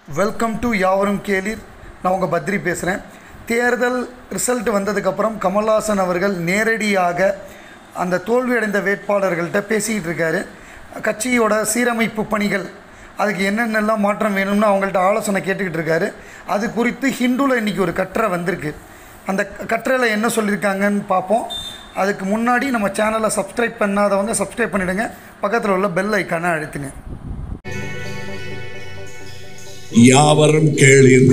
welcome to யாவரும் கேளீர் நான் உங்கள் பத்ரி பேசுகிறேன் தேர்தல் ரிசல்ட் வந்ததுக்கப்புறம் கமல்ஹாசன் அவர்கள் நேரடியாக அந்த தோல்வியடைந்த வேட்பாளர்கள்ட்ட பேசிக்கிட்டு இருக்காரு கட்சியோட சீரமைப்பு பணிகள் அதுக்கு என்னென்னலாம் மாற்றம் வேணும்னு அவங்கள்ட்ட ஆலோசனை கேட்டுக்கிட்டு இருக்காரு அது குறித்து ஹிந்துவில் இன்றைக்கி ஒரு கட்டுரை வந்திருக்கு அந்த கட்டுரையில் என்ன சொல்லியிருக்காங்கன்னு பார்ப்போம் அதுக்கு முன்னாடி நம்ம சேனலை சப்ஸ்கிரைப் பண்ணாதவங்க சப்ஸ்கிரைப் பண்ணிவிடுங்க பக்கத்தில் உள்ள பெல் ஐக்கானை அழுத்துங்க யாவரும் கேளீர்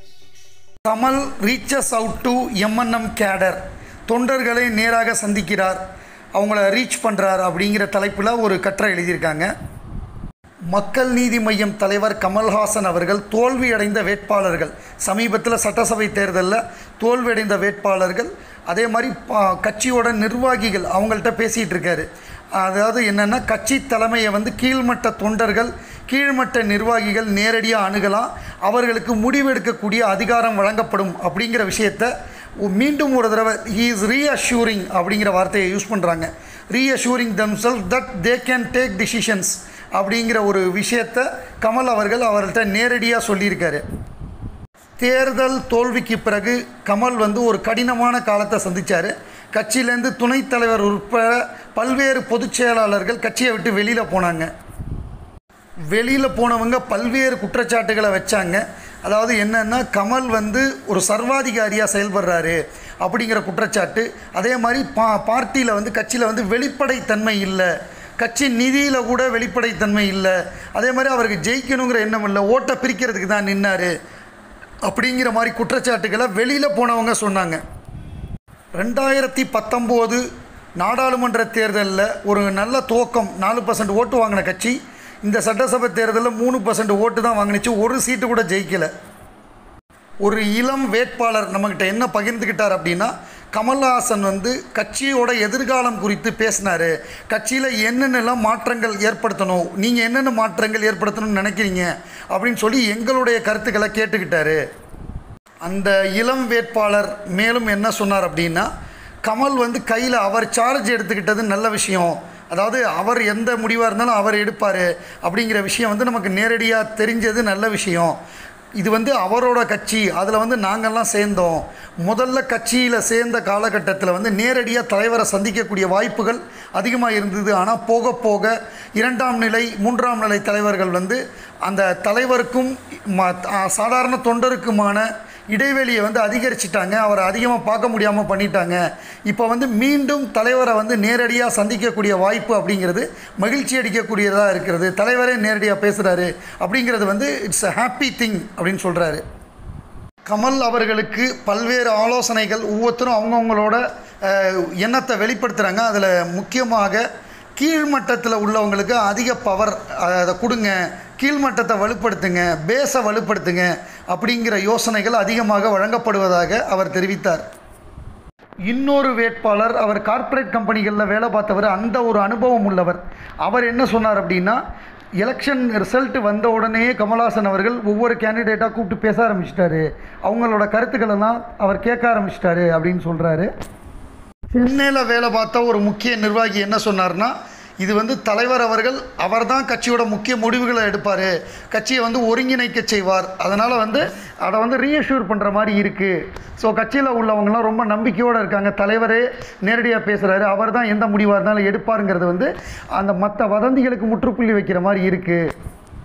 Kamal reaches out to MNM cadre தொண்டர்களை நேராக சந்திக்கிறார் அவங்கள ரீச் பண்ணுறார் அப்படிங்கிற தலைப்பில் ஒரு கட்டுரை எழுதியிருக்காங்க மக்கள் நீதி மய்யம் தலைவர் கமல்ஹாசன் அவர்கள் தோல்வியடைந்த வேட்பாளர்கள் சமீபத்தில் சட்டசபை தேர்தலில் தோல்வியடைந்த வேட்பாளர்கள் அதே மாதிரி பா- கட்சியோட நிர்வாகிகள் அவங்கள்ட்ட பேசிகிட்டு இருக்காரு அதாவது என்னென்னா கட்சி தலைமையை வந்து கீழ்மட்ட தொண்டர்கள் கீழ்மட்ட நிர்வாகிகள் நேரடியாக அணுகலாம் அவர்களுக்கு முடிவெடுக்கக்கூடிய அதிகாரம் வழங்கப்படும் அப்படிங்கிற விஷயத்த ஒ- மீண்டும் ஒரு தடவை ஹீ இஸ் ரீஅஷ்யூரிங் அப்படிங்கிற வார்த்தையை யூஸ் பண்ணுறாங்க reassuring themselves that they can take decisions அப்படிங்கிற ஒரு விஷயத்த கமல் அவர்கள் அவர்கிட்ட நேரடியாக சொல்லியிருக்காரு தேர்தல் தோல்விக்கு பிறகு கமல் வந்து ஒரு கடினமான காலத்தை சந்திச்சார் கட்சியிலேருந்து துணைத் தலைவர் உட்பட பல்வேறு பொதுச் செயலாளர்கள் கட்சியை விட்டு வெளியில் போனாங்க வெளியில் போனவங்க பல்வேறு குற்றச்சாட்டுகளை வச்சாங்க அதாவது என்னென்னா கமல் வந்து ஒரு சர்வாதிகாரியாக செயல்படுறாரு அப்படிங்கிற குற்றச்சாட்டு அதே மாதிரி பா பார்ட்டியில் வந்து கட்சியில் வந்து வெளிப்படைத்தன்மை இல்லை கட்சி நிதியில் கூட வெளிப்படைத்தன்மை இல்லை அதே மாதிரி அவருக்கு ஜெயிக்கணுங்கிற எண்ணம் இல்லை ஓட்டை பிரிக்கிறதுக்கு தான் நின்னார் அப்படிங்கிற மாதிரி குற்றச்சாட்டுகளை வெளியில் போனவங்க சொன்னாங்க ரெண்டாயிரத்தி பத்தொம்போது நாடாளுமன்ற தேர்தலில் ஒரு நல்ல துவக்கம் நாலு பர்சன்ட் ஓட்டு வாங்கின கட்சி இந்த சட்டசபை தேர்தலில் மூணு பர்சன்ட் ஓட்டு தான் வாங்கினுச்சு ஒரு சீட்டு கூட ஜெயிக்கலை ஒரு இளம் வேட்பாளர் நம்மக்கிட்ட என்ன பகிர்ந்துக்கிட்டார் அப்படின்னா கமல்ஹாசன் வந்து கட்சியோட எதிர்காலம் குறித்து பேசினார் கட்சியில் என்னென்னலாம் மாற்றங்கள் ஏற்படுத்தணும் நீங்கள் என்னென்ன மாற்றங்கள் ஏற்படுத்தணும்னு நினைக்கிறீங்க அப்படின்னு சொல்லி எங்களுடைய கருத்துக்களை கேட்டுக்கிட்டாரு அந்த இளம் வேட்பாளர் மேலும் என்ன சொன்னார் அப்படின்னா கமல் வந்து கையில் அவர் சார்ஜ் எடுத்துக்கிட்டது நல்ல விஷயம் அதாவது அவர் எந்த முடிவாக இருந்தாலும் அவர் எடுப்பார் அப்படிங்கிற விஷயம் வந்து நமக்கு நேரடியாக தெரிஞ்சது நல்ல விஷயம் இது வந்து அவரோட கட்சி அதில் வந்து நாங்கள்லாம் சேர்ந்தோம் முதல்ல கட்சியில் சேர்ந்த காலகட்டத்தில் வந்து நேரடியாக தலைவரை சந்திக்கக்கூடிய வாய்ப்புகள் அதிகமாக இருந்தது ஆனால் போக போக இரண்டாம் நிலை மூன்றாம் நிலை தலைவர்கள் வந்து அந்த தலைவருக்கும் ம- ஆ, சாதாரண தொண்டருக்குமான இடைவெளியை வந்து அதிகரிச்சிட்டாங்க அவரை அதிகமாக பார்க்க முடியாமல் பண்ணிட்டாங்க இப்போ வந்து மீண்டும் தலைவரை வந்து நேரடியாக சந்திக்கக்கூடிய வாய்ப்பு அப்படிங்கிறது மகிழ்ச்சி அளிக்கக்கூடியதாக இருக்கிறது தலைவரே நேரடியாக பேசுகிறாரு அப்படிங்கிறது வந்து இட்ஸ் a ஹாப்பி திங் அப்படின்னு சொல்கிறாரு கமல் அவர்களுக்கு பல்வேறு ஆலோசனைகள் ஒவ்வொருத்தரும் அவங்கவுங்களோட அஹ், எண்ணத்தை வெளிப்படுத்துகிறாங்க அதில் முக்கியமாக கீழ்மட்டத்தில் உள்ளவங்களுக்கு அதிக பவர் அதை கொடுங்க கீழ்மட்டத்தை வலுப்படுத்துங்க பேஸை வலுப்படுத்துங்க அப்படிங்கிற யோசனைகள் அதிகமாக வழங்கப்படுவதாக அவர் தெரிவித்தார் இன்னொரு வேட்பாளர் அவர் கார்ப்பரேட் கம்பெனிகளில் வேலை பார்த்தவர் அந்த ஒரு அனுபவம் உள்ளவர் அவர் என்ன சொன்னார் அப்படின்னா எலெக்ஷன் ரிசல்ட் வந்த உடனே கமல்ஹாசன் அவர்கள் ஒவ்வொரு கேண்டிடேட்டாக கூப்பிட்டு பேச ஆரம்பிச்சிட்டாரு அவங்களோட கருத்துக்களெல்லாம் அவர் கேட்க ஆரம்பிச்சிட்டாரு அப்படின்னு சொல்கிறாரு சென்னையில் வேலை பார்த்த ஒரு முக்கிய நிர்வாகி என்ன சொன்னார்னா இது வந்து தலைவர் அவர்கள் அவர்தான் கட்சியோட முக்கிய முடிவுகளை எடுப்பார் கட்சியை வந்து ஒருங்கிணைக்க செய்வார் அதனால் வந்து அதை வந்து ரீஅஷ்யூர் பண்ணுற மாதிரி இருக்குது ஸோ கட்சியில் உள்ளவங்கலாம் ரொம்ப நம்பிக்கையோடு இருக்காங்க தலைவரே நேரடியாக பேசுகிறாரு அவர் தான் எந்த முடிவாக இருந்தாலும் எடுப்பாருங்கிறது வந்து அந்த மற்ற வதந்திகளுக்கு முற்றுப்புள்ளி வைக்கிற மாதிரி இருக்குது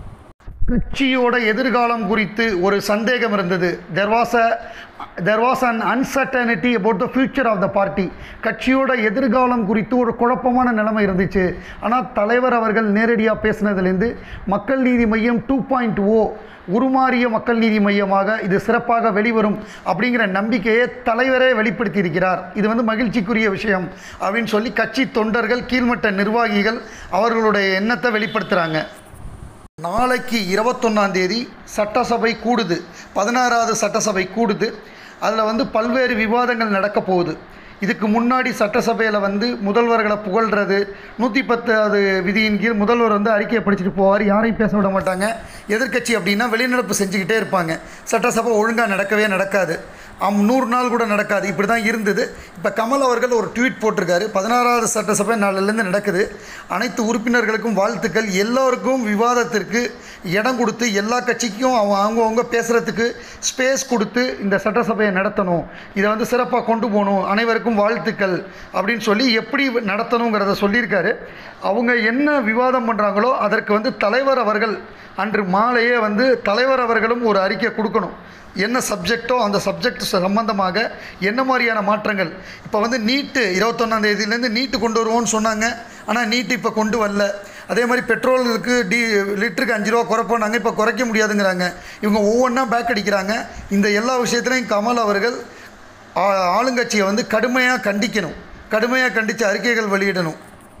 கட்சியோட எதிர்காலம் குறித்து ஒரு சந்தேகம் இருந்தது there was a there was an uncertainty about the future of the party கட்சியோட எதிர்காலம் குறித்து ஒரு குழப்பமான நிலைமை இருந்துச்சு ஆனால் தலைவர் அவர்கள் நேரடியாக பேசினதுலேருந்து மக்கள் நீதி மையம் டூ பாயிண்ட் ஓ உருமாறிய மக்கள் நீதி மையமாக இது சிறப்பாக வெளிவரும் அப்படிங்கிற நம்பிக்கையை தலைவரே வெளிப்படுத்தியிருக்கிறார் இது வந்து மகிழ்ச்சிக்குரிய விஷயம் அப்படின்னு சொல்லி கட்சி தொண்டர்கள் கீழ்மட்ட நிர்வாகிகள் அவர்களுடைய எண்ணத்தை வெளிப்படுத்துகிறாங்க நாளைக்கு இருபத்தொன்னாம் தேதி சட்டசபை கூடுது பதினாறாவது சட்டசபை கூடுது அதில் வந்து பல்வேறு விவாதங்கள் நடக்க போகுது இதுக்கு முன்னாடி சட்டசபையில் வந்து முதல்வர்களை புகழ்கிறது நூற்றி பத்தாவது விதியின் கீழ் முதல்வர் வந்து அறிக்கையை படிச்சுட்டு போவார் யாரையும் பேச விட மாட்டாங்க எதிர்க்கட்சி அப்படின்னா வெளிநடப்பு செஞ்சுக்கிட்டே இருப்பாங்க சட்டசபை ஒழுங்காக நடக்கவே நடக்காது அம் நூறு நாள் கூட நடக்காது இப்படி தான் இருந்தது இப்போ கமல் அவர்கள் ஒரு ட்வீட் போட்டிருக்காரு பதினாறாவது சட்டசபை நாளிலேருந்து நடக்குது அனைத்து உறுப்பினர்களுக்கும் வாழ்த்துக்கள் எல்லோருக்கும் விவாதத்திற்கு இடம் கொடுத்து எல்லா கட்சிக்கும் அவங்க அவங்கவுங்க பேசுகிறதுக்கு ஸ்பேஸ் கொடுத்து இந்த சட்டசபையை நடத்தணும் இதை வந்து சிறப்பாக கொண்டு போகணும் அனைவருக்கும் வாழ்த்துக்கள் அப்படின்னு சொல்லி எப்படி நடத்தணுங்கிறத சொல்லியிருக்காரு அவங்க என்ன விவாதம் பண்ணுறாங்களோ அதற்கு வந்து தலைவர் அவர்கள் அன்று மாலையே வந்து தலைவர் அவர்களும் ஒரு அறிக்கை கொடுக்கணும் என்ன சப்ஜெக்டோ அந்த சப்ஜெக்ட் சம்பந்தமாக என்ன மாதிரியான மாற்றங்கள் இப்போ வந்து நீட்டு இருபத்தொன்னாம் தேதியிலேருந்து நீட்டு கொண்டு வருவோம்னு சொன்னாங்க ஆனால் நீட்டு இப்போ கொண்டு வரல அதே மாதிரி பெட்ரோலுக்கு டி லிட்டருக்கு அஞ்சு ரூபா குறைப்போனாங்க இப்போ குறைக்க முடியாதுங்கிறாங்க இவங்க ஒவ்வொன்றா பேக் அடிக்கிறாங்க இந்த எல்லா விஷயத்துலையும் கமல் அவர்கள் ஆ- ஆளுங்கட்சியை வந்து கடுமையாக கண்டிக்கணும் கடுமையாக கண்டித்து அறிக்கைகள் வெளியிடணும்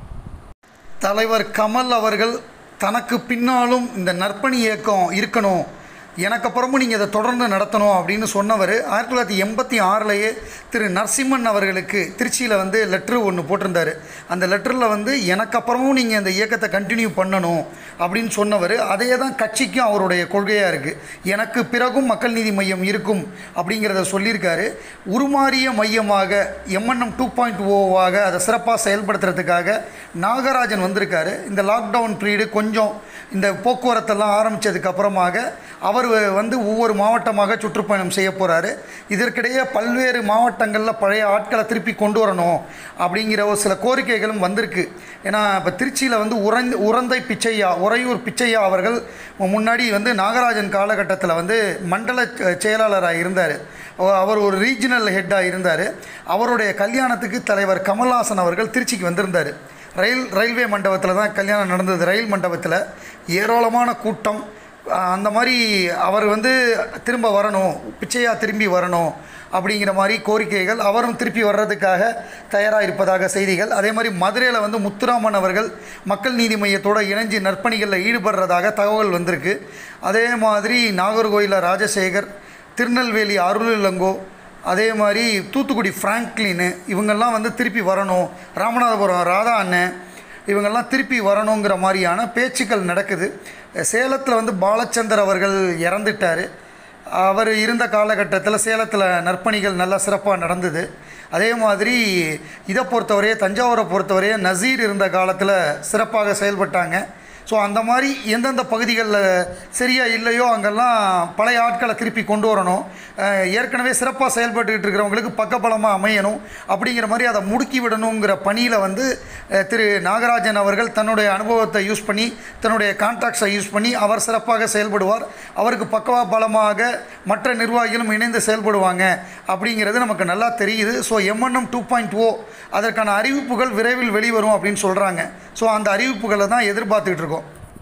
தலைவர் கமல் அவர்கள் தனக்கு பின்னாலும் இந்த நற்பணி இயக்கம் இருக்கணும் எனக்கு அப்புறமும் நீங்கள் இதை தொடர்ந்து நடத்தணும் அப்படின்னு சொன்னவர் ஆயிரத்தி தொள்ளாயிரத்தி எண்பத்தி ஆறுலேயே திரு நரசிம்மன் அவர்களுக்கு திருச்சியில் வந்து லெட்ரு ஒன்று போட்டிருந்தார் அந்த லெட்டரில் வந்து எனக்கு அப்புறமும் நீங்கள் இந்த இயக்கத்தை கண்டினியூ பண்ணணும் அப்படின்னு சொன்னவர் அதே தான் கட்சிக்கும் அவருடைய கொள்கையாக இருக்குது எனக்கு பிறகும் மக்கள் நீதி மையம் இருக்கும் அப்படிங்கிறத சொல்லியிருக்காரு உருமாறிய மையமாக எம்என்எம் டூ பாயிண்ட் ஓவாக அதை சிறப்பாக செயல்படுத்துறதுக்காக நாகராஜன் வந்திருக்காரு இந்த லாக்டவுன் பீரியடு கொஞ்சம் இந்த போக்குவரத்தெல்லாம் ஆரம்பித்ததுக்கு அப்புறமாக அவர் வந்து ஒவ்வொரு மாவட்டமாக சுற்றுப்பயணம் செய்ய போகிறாரு இதற்கிடையே பல்வேறு மாவட்டங்களில் பழைய ஆட்களை திருப்பி கொண்டு வரணும் அப்படிங்கிற ஒரு சில கோரிக்கைகளும் வந்திருக்கு ஏன்னா இப்போ திருச்சியில் வந்து உறந்த உறந்தை பிச்சையா உறையூர் பிச்சையா அவர்கள் முன்னாடி வந்து நாகராஜன் காலகட்டத்தில் வந்து மண்டல அஹ், செயலாளராக இருந்தார் அவர் ஒரு ரீஜனல் ஹெட்டாக இருந்தார் அவருடைய கல்யாணத்துக்கு தலைவர் கமல்ஹாசன் அவர்கள் திருச்சிக்கு வந்திருந்தார் ரயில் ரயில்வே மண்டபத்தில் தான் கல்யாணம் நடந்தது ரயில் மண்டபத்தில் ஏராளமான கூட்டம் அஹ் அந்த மாதிரி அவர் வந்து திரும்ப வரணும் பிச்சையா திரும்பி வரணும் அப்படிங்கிற மாதிரி கோரிக்கைகள் அவரும் திருப்பி வர்றதுக்காக தயாராக இருப்பதாக செய்திகள் அதே மாதிரி மதுரையில் வந்து முத்துராமன் அவர்கள் மக்கள் நீதி மையத்தோட இணைஞ்சு நற்பணிகளில் ஈடுபடுறதாக தகவல் வந்திருக்கு அதே மாதிரி நாகர்கோயிலில் ராஜசேகர் திருநெல்வேலி அருள் இளங்கோ அதே மாதிரி தூத்துக்குடி ஃப்ராங்க்லின்னு இவங்கெல்லாம் வந்து திருப்பி வரணும் ராமநாதபுரம் ராதா அண்ணன் இவங்கெல்லாம் திருப்பி வரணுங்கிற மாதிரியான பேச்சுக்கள் நடக்குது சேலத்தில் வந்து பாலச்சந்தர் அவர்கள் இறந்துட்டார் அவர் இருந்த காலகட்டத்தில் சேலத்தில் நற்பணிகள் நல்லா சிறப்பாக நடந்தது அதே மாதிரி இதை பொறுத்தவரையே தஞ்சாவூரை பொறுத்தவரையே நசீர் இருந்த காலத்தில் சிறப்பாக செயல்பட்டாங்க ஸோ அந்த மாதிரி எந்தெந்த பகுதிகளில் சரியாக இல்லையோ அங்கெல்லாம் பழைய ஆட்களை திருப்பி கொண்டு வரணும் அஹ் ஏற்கனவே சிறப்பாக செயல்பட்டுக்கிட்டு இருக்கிறவங்களுக்கு பக்கபலமாக அமையணும் அப்படிங்கிற மாதிரி அதை முடுக்கி விடணுங்கிற பணியில் வந்து அஹ், திரு நாகராஜன் அவர்கள் தன்னுடைய அனுபவத்தை யூஸ் பண்ணி தன்னுடைய கான்டாக்ட்ஸை யூஸ் பண்ணி அவர் சிறப்பாக செயல்படுவார் அவருக்கு பக்கவா பலமாக மற்ற நிர்வாகிகளும் இணைந்து செயல்படுவாங்க அப்படிங்கிறது நமக்கு நல்லா தெரியுது so MNM two point o அதற்கான அறிவிப்புகள் விரைவில் வெளிவரும் அப்படின்னு சொல்கிறாங்க ஸோ அந்த அறிவிப்புகளை தான் எதிர்பார்த்துக்கிட்டு இருக்கோம்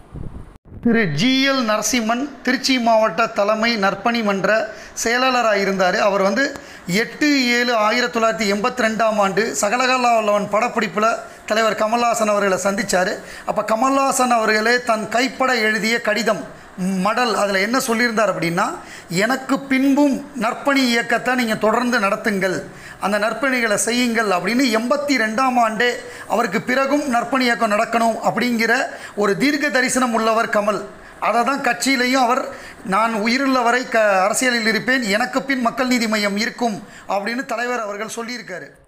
திரு ஜிஎல் நரசிம்மன் திருச்சி மாவட்ட தலைமை நற்பணி மன்ற செயலாளராக இருந்தார் அவர் வந்து எட்டு ஏழு ஆயிரத்தி தொள்ளாயிரத்தி எண்பத்தி ரெண்டாம் ஆண்டு சகலகலா உள்ளவன் படப்பிடிப்பில் தலைவர் கமல்ஹாசன் அவர்களை சந்தித்தார் அப்போ கமல்ஹாசன் அவர்களே தன் கைப்பட எழுதிய கடிதம் மடல் அதில் என்ன சொல்லியிருந்தார் அப்படின்னா எனக்கு பின்பும் நற்பணி இயக்கத்தை நீங்கள் தொடர்ந்து நடத்துங்கள் அந்த நற்பணிகளை செய்யுங்கள் அப்படின்னு எண்பத்தி ரெண்டாம் ஆண்டே அவருக்கு பிறகும் நற்பணி இயக்கம் நடக்கணும் அப்படிங்கிற ஒரு தீர்க்க தரிசனம் உள்ளவர் கமல் அதை தான் கட்சியிலையும் அவர் நான் உயிருள்ள வரை க அரசியலில் இருப்பேன் எனக்கு பின் மக்கள் நீதி மையம் இருக்கும் அப்படின்னு தலைவர் அவர்கள் சொல்லியிருக்காரு